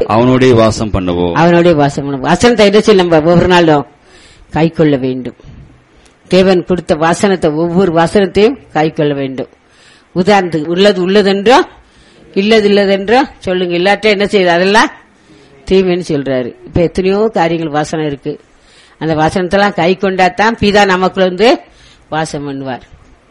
அவனுடைய வாசம் பண்ணுவோம் அவனுடைய வாசம் பண்ணுவோம். வசனத்தை என்ன செய்ய நம்ம ஒவ்வொரு நாளும் கை கொள்ள வேண்டும் தேவன் கொடுத்த வாசனத்தை ஒவ்வொரு வாசனத்தையும் கை கொள்ள வேண்டும் உதாரணத்துக்கு உள்ளது உள்ளதென்றோ இல்லது இல்லதென்றோ சொல்லுங்க இல்லாட்ட என்ன செய்யுது அதெல்லாம் தீமைன்னு சொல்றாரு இப்ப எத்தனையோ காரியங்கள் வாசனை இருக்கு அந்த வாசனத்தெல்லாம் கை கொண்டாதான் பிதா நமக்குள்ள வந்து வாசம் பண்ணுவார்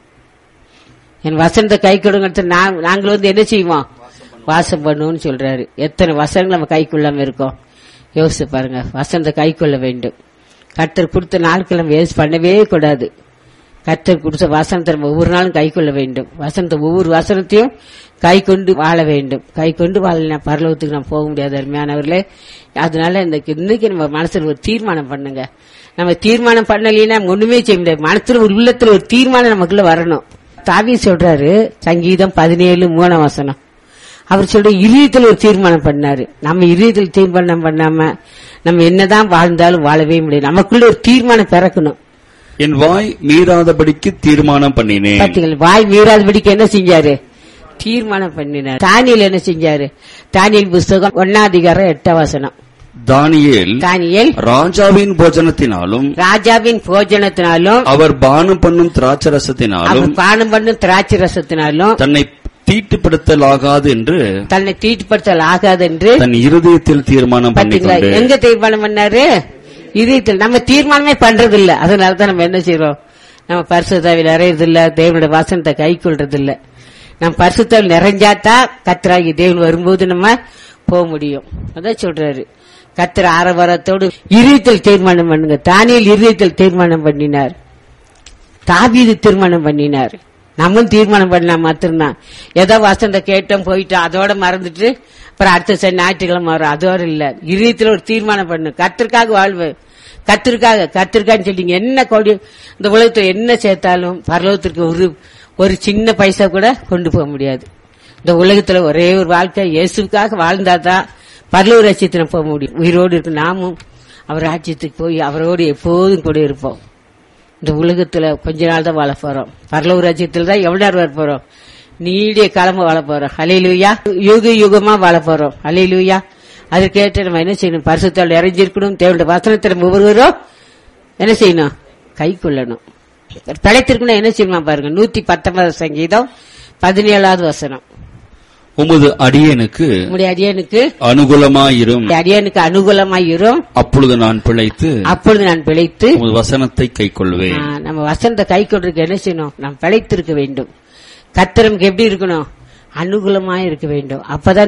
என் வசனத்தை கை கொடுங்க நாங்கள் வந்து என்ன செய்வோம் வாசம் பண்ணுவோம்னு சொல்றாரு எத்தனை வசனங்கள் நம்ம கைக்குள்ளாம இருக்கோம் யோசிச்சு பாருங்க வசனத்தை கை கொள்ள வேண்டும் கர்த்தர் கொடுத்த நாட்கள் நம்ம வேஸ்ட் பண்ணவே கூடாது கர்த்தர் கொடுத்த வசனத்தை நம்ம ஒவ்வொரு நாளும் கை கொள்ள வேண்டும் வசனத்தை ஒவ்வொரு வசனத்தையும் கை கொண்டு வாழ வேண்டும் கை கொண்டு வாழல பரலோகத்துக்கு நம்ம போக முடியாது அருமையானவர்களே அதனால இந்த இன்னைக்கு நம்ம மனசுல ஒரு தீர்மானம் பண்ணுங்க நம்ம தீர்மானம் பண்ணலைன்னா நம்ம ஒண்ணுமே செய்ய முடியாது மனசுல ஒரு உள்ளத்துல ஒரு தீர்மானம் நமக்குள்ள வரணும் தாவி சொல்றாரு சங்கீதம் பதினேழு மூணாம் வசனம் அவர் சொல்ற இதயத்தில் ஒரு தீர்மானம் பண்ணாரு நம்ம இதயத்தில் தீர்மானம் பண்ணாம நம்ம என்னதான் வாழ்ந்தாலும் வாழவே முடியாது நமக்குள்ள ஒரு தீர்மானம் பிறக்கணும் என் வாய் மீறாதபடிக்கு தீர்மானம் பண்ணினேன் பாத்தீங்களா வாய் மீறாதபடிக்கு என்ன செஞ்சாரு தீர்மானம் பண்ணினார் தானியல் என்ன செஞ்சாரு தானியல் புஸ்தகம் ஒன்னாதிகாரம் எட்டாம் வசனம் தானியேல் தானியல் ராஜாவின் போஜனத்தினாலும் ராஜாவின் போஜனத்தினாலும் அவர் பானம் பண்ணும் திராட்சரசத்தினாலும் அவர் பானம் பண்ணும் திராட்சை ரசத்தினாலும் தன்னை தீட்டுப்படுத்தலாகாது என்று தன்னை தீட்டுப்படுத்தல் ஆகாது என்று தன் இருதயத்தில் தீர்மானம் பாத்தீங்களா பண்ணிக்கொண்டு எங்க தீர்மானம் பண்ணாரு இதயத்தில் நம்ம தீர்மானமே பண்றது இல்ல அதனால தான் நம்ம என்ன செய்றோம் நம்ம பரிசுத்தாவில் நிறையறது இல்ல தேவனுடைய வாசனத்தை கை கொள்றது இல்ல நம்ம பரிசுத்தாவில் நிறைஞ்சாதான் கத்தராகி தேவன் வரும்போது நம்ம போக முடியும் அதான் சொல்றாரு கத்திர ஆரவாரத்தோடு இதயத்தில் தீர்மானம் பண்ணுங்க தானியல் இதயத்தில் தீர்மானம் பண்ணினார் தாவீது தீர்மானம் பண்ணினார் நம்மளும் தீர்மானம் பண்ணலாம் மாத்திரம்தான் ஏதோ வசந்த கேட்டோம் போயிட்டோம் அதோட மறந்துட்டு அப்புறம் அடுத்த சனி ஞாயிற்றுக்கிழமை வரும் அதோட இல்ல இதயத்துல ஒரு தீர்மானம் பண்ணு கத்திற்காக வாழ்வு கத்திற்காக கத்திற்கான்னு சொல்லிங்க என்ன கொடி இந்த உலகத்துல என்ன சேர்த்தாலும் பரலோகத்திற்கு ஒரு ஒரு சின்ன பைசா கூட கொண்டு போக முடியாது இந்த உலகத்துல ஒரே ஒரு வாழ்க்கை இயேசுக்காக வாழ்ந்தாதான் பரலூர் ராஜ்யத்துல போக முடியும் உயிரோடு இருக்கு நாமும் அவர் ராஜ்யத்துக்கு போய் அவரோடு எப்போதும் கூட இருப்போம் இந்த உலகத்துல கொஞ்ச நாள் தான் வாழ போறோம் பரலூர் ராஜ்யத்துல தான் எவ்வளவு நேரம் வாழ போறோம் நீடிய காலமா வாழ போறோம் அலையிலுயா யுக யுகமா வாழ போறோம் அலையிலுயா அதற்கேற்ற நம்ம என்ன செய்யணும் பரிசுத்தால் இறைஞ்சிருக்கணும் தேவனுடைய வசனத்தை நம்ம ஒவ்வொருவரும் என்ன செய்யணும் கை கொள்ளணும் தலைத்திருக்கணும் என்ன செய்யணுமா பாருங்க நூத்தி பத்தொன்பது சங்கீதம் பதினேழாவது வசனம் உமது அடியனுக்கு உங்களுடைய அடியனுக்கு அனுகூலமாயிரும் உம்முடைய அடியனுக்கு அனுகூலமாயிரும் அப்பொழுது நான் பிழைத்து அப்பொழுது நான் பிழைத்து உமது வசனத்தை கைக்கொள்வேன் ஆ, நம்ம வசனத்தை கை கொண்டிருக்க என்ன செய்யணும் நாம் பிழைத்திருக்க வேண்டும் கத்திரமுக்கு எப்படி இருக்கணும் அனுகூலமா இருக்க வேண்டும் அப்பதான்